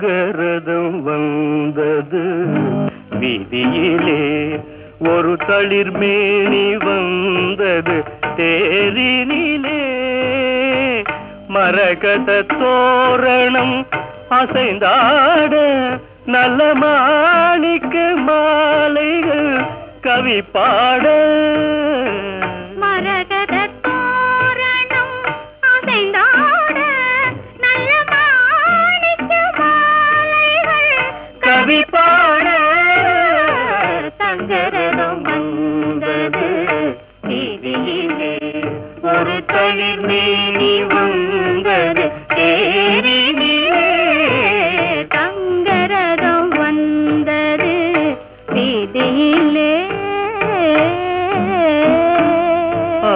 தங்கரதம் வந்தது வீதியிலே ஒரு தளிர் மேனி வந்தது தேரினிலே மரகத தோரணம் அசைந்தாட நல்ல மாணிக்க மாலைகள் கவி பாட மரகத தோரணம் அசைந்தாட நல்ல மாணிக்க மாலைகள் கவி பாட தங்கரதம் வந்தது வீதியிலே ஒரு தளிர் மேனி வந்தது தேரினிலே தங்கரதம் வந்தது வீதியிலே ஆ.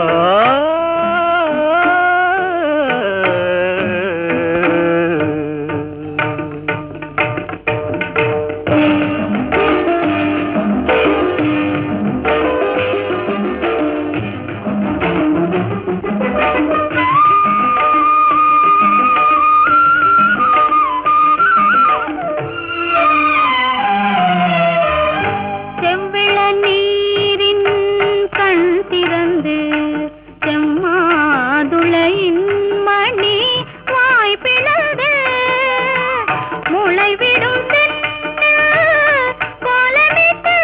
செவ்விள நீரின் கண் திறந்து செம்மாதுளையின் மணி வாய் பிளந்து முளைவிடும் தென்னல் கோலமிட்டு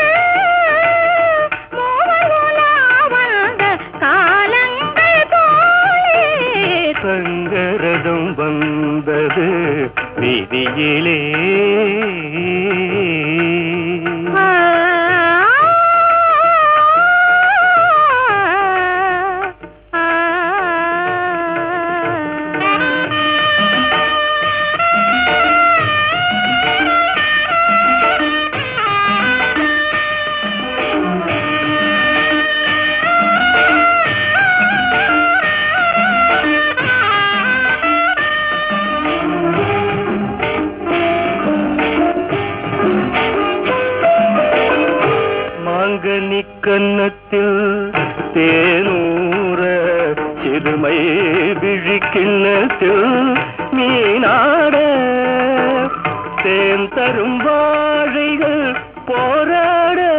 மூவர் உலா வந்த காலங்கள் போலே சங்கரதம் வந்தது வீதியிலே மாங்கனி கன்னத்தில் தேனூர சிறுமை விழிக்கிண்ணத்தில் மீனாட தேன் தரும் வாழைகள் போராட